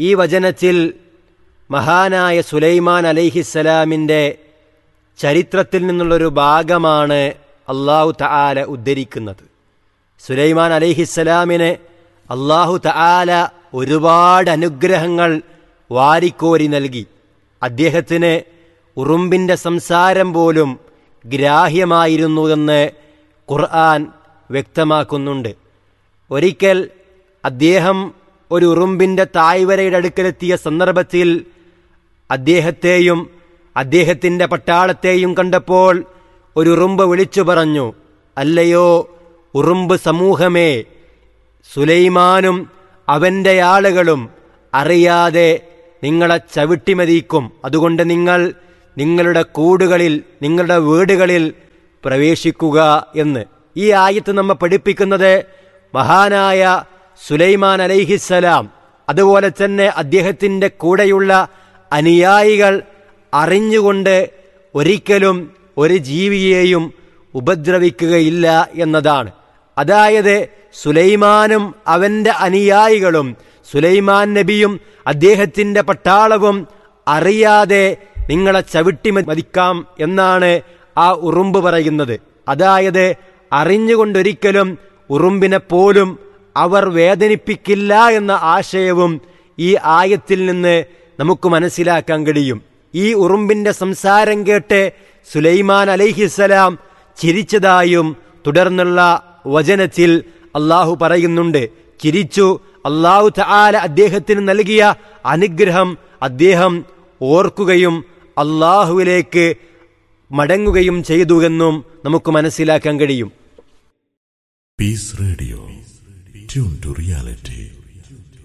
ഈ വചനത്തിൽ മഹാനായ സുലൈമാൻ അലൈഹിസ്സലാമിൻ്റെ ചരിത്രത്തിൽ നിന്നുള്ളൊരു ഭാഗമാണ് അള്ളാഹു തആല ഉദ്ധരിക്കുന്നത് സുലൈമാൻ അലൈഹിസ്സലാമിന് അള്ളാഹു തആല ഒരുപാട് അനുഗ്രഹങ്ങൾ വാരിക്കോരി നൽകി അദ്ദേഹത്തിന് ഉറുമ്പിൻ്റെ സംസാരം പോലും ഗ്രാഹ്യമായിരുന്നുവെന്ന് ഖുർആൻ വ്യക്തമാക്കുന്നുണ്ട് ഒരിക്കൽ അദ്ദേഹം ഒരു ഉറുമ്പിൻ്റെ തായ്വരയുടെ അടുക്കലെത്തിയ സന്ദർഭത്തിൽ അദ്ദേഹത്തെയും അദ്ദേഹത്തിൻ്റെ പട്ടാളത്തെയും കണ്ടപ്പോൾ ഒരു ഉറുമ്പ് വിളിച്ചു പറഞ്ഞു അല്ലയോ ഉറുമ്പ് സമൂഹമേ സുലൈമാനും അവൻ്റെ ആളുകളും അറിയാതെ നിങ്ങളെ ചവിട്ടിമതിക്കും അതുകൊണ്ട് നിങ്ങൾ നിങ്ങളുടെ കൂടുകളിൽ നിങ്ങളുടെ വീടുകളിൽ പ്രവേശിക്കുക എന്ന് ഈ ആയത്ത് നമ്മെ പഠിപ്പിക്കുന്നത് മഹാനായ സുലൈമാൻ അലൈഹിസ്സലാം അതുപോലെ തന്നെ അദ്ദേഹത്തിൻ്റെ കൂടെയുള്ള അനുയായികൾ അറിഞ്ഞുകൊണ്ട് ഒരിക്കലും ഒരു ജീവിയെയും ഉപദ്രവിക്കുകയില്ല എന്നതാണ് അതായത് സുലൈമാനും അവൻ്റെ അനുയായികളും സുലൈമാൻ നബിയും അദ്ദേഹത്തിൻ്റെ പട്ടാളവും അറിയാതെ നിങ്ങളെ ചവിട്ടി മതിക്കാം എന്നാണ് ആ ഉറുമ്പ് പറയുന്നത് അതായത് അറിഞ്ഞുകൊണ്ടൊരിക്കലും ഉറുമ്പിനെ പോലും അവർ വേദനിപ്പിക്കില്ല എന്ന ആശയവും ഈ ആയത്തിൽ നിന്ന് നമുക്ക് മനസ്സിലാക്കാൻ കഴിയും ഈ ഉറുമ്പിന്റെ സംസാരം കേട്ട് സുലൈമാൻ അലൈഹിസലാം ചിരിച്ചതായും തുടർന്നുള്ള വചനത്തിൽ അള്ളാഹു പറയുന്നുണ്ട് ചിരിച്ചു അള്ളാഹു തആല അദ്ദേഹത്തിന് നൽകിയ അനുഗ്രഹം അദ്ദേഹം ഓർക്കുകയും അള്ളാഹുവിലേക്ക് മടങ്ങുകയും ചെയ്തുവെന്നും നമുക്ക് മനസ്സിലാക്കാൻ കഴിയും Peace Radio. Tune to reality.